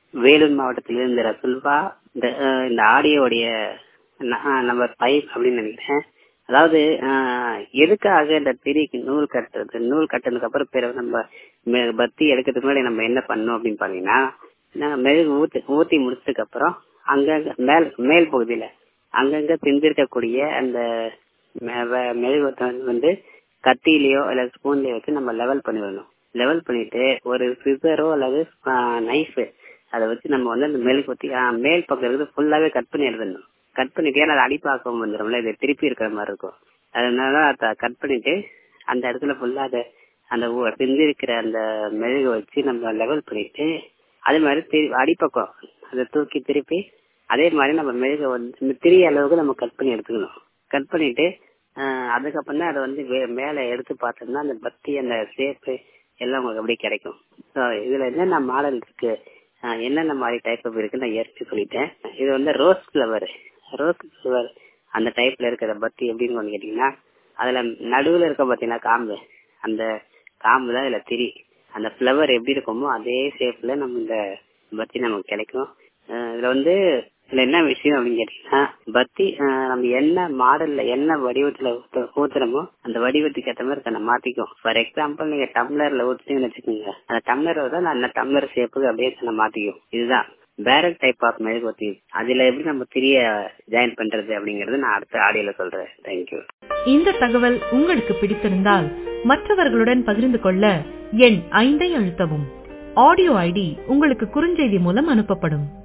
வேலூர் மாவட்டத்திலிருந்து ரசுல்பா இந்த அஹ், இந்த ஆடியோடைய நம்பர் ஃபைவ் அப்படின்னு நினைக்கிறேன் அதாவது அஹ், எதுக்காக இந்த திரிக்கு நூல் கட்டுறது நூல் கட்டினதுக்கு அப்புறம் பிறகு நம்ம மெ- பத்தி எடுக்கிறதுக்கு முன்னாடி நம்ம என்ன பண்ணணும் அப்படின்னு பாத்தீங்கன்னா நான் மெழுகு ஊத்தி ஊத்தி முடிச்சதுக்கு அப்புறம் அங்கங்க மேல் மேல் பகுதியில அங்கங்க பிந்திருக்கக்கூடிய அந்த மெ- வெ- மெழுகுவத்தை வந்து கத்தியிலயோ இல்ல ஸ்பூன்லயோ வச்சு நம்ம லெவல் பண்ணிடணும் லெவல் பண்ணிட்டு ஒரு சிசரோ அல்லது நைஃப் அதை வச்சு நம்ம வந்து அந்த மெழுகு ஊத்தி ஆஹ், மேல் பக்கம் இருக்கிறது ஃபுல்லாவே கட் பண்ணி எடுத்துடணும் கட் பண்ணிட்டு ஏன்னா அது அடிப்பாக்கம் வந்துடும்ல இது திருப்பி இருக்கிற மாதிரி இருக்கும் அதனால அதை கட் பண்ணிட்டு அந்த இடத்துல ஃபுல்லா அதை அந்த ஊ- பிந்தி இருக்கிற அந்த மெழுகு வச்சு நம்ம லெவல் பண்ணிட்டு அதே மாதிரி திரு- அடிப்பக்கம் அதை தூக்கி திருப்பி அதே மாதிரி நம்ம மெழுகை வந்து திரிய அளவுக்கு நம்ம கட் பண்ணி எடுத்துக்கணும் கட் பண்ணிட்டு ஆஹ், அதுக்கப்புறம் தான் அதை வந்து வே- மேல எடுத்து பார்த்தோம்னா அந்த பத்தி அந்த ஷேப்பு எல்லாம் உங்களுக்கு அப்படியே கிடைக்கும் ஸோ இதுல என்னென்ன மாடல் இருக்கு ஆஹ், என்னென்ன மாதிரி டைப் ஆஃப் இருக்கு நான் ஏற்கனவே சொல்லிட்டேன் இது வந்து ரோஸ் ஃபிளவர் ரோஸ் ஃபிளவர் அந்த டைப்ல இருக்கிற பத்தி எப்படின்னு ஒண்ணு கேட்டீங்கன்னா அதுல நடுவுல இருக்க பாத்தீங்கன்னா காம்பு அந்த காம்பு தான் இதுல திரி அந்த ஃபிளவர் எப்படி இருக்குமோ அதே ஷேப்ல நம்ம இந்த பத்தி நமக்கு கிடைக்கும் அஹ் இதுல வந்து இதுல என்ன விஷயம் அப்படின்னு கேட்டீங்கன்னா பத்தி அஹ் நம்ம என்ன மாடல்ல என்ன வடிவத்துல ஊத்த- ஊத்துறோமோ அந்த வடிவத்துக்கு ஏற்ற மாதிரி தன்னை மாத்திக்கும் ஃபார் எக்ஸாம்பிள் நீங்க டம்ளர்ல ஊத்துறீங்கன்னு வச்சுக்கோங்க அந்த டம்ளர் தான் அந்த டம்ளர் ஷேப்புக்கு அப்படியே தன்னை மாத்திக்கும் இதுதான் பேரல் டைப் ஆஃப் மெழுகுவத்தி அதுல எப்படி நம்ம திரிய ஜாயின் பண்றது அப்படிங்கறது நான் அடுத்த ஆடியோல சொல்றேன் தேங்க்யூ இந்த தகவல் உங்களுக்கு பிடித்திருந்தால் மற்றவர்களுடன் பகிர்ந்து கொள்ள எண் ஐந்தை அழுத்தவும் ஆடியோ ஐடி உங்களுக்கு குறுஞ்செய்தி மூலம் அனுப்பப்படும்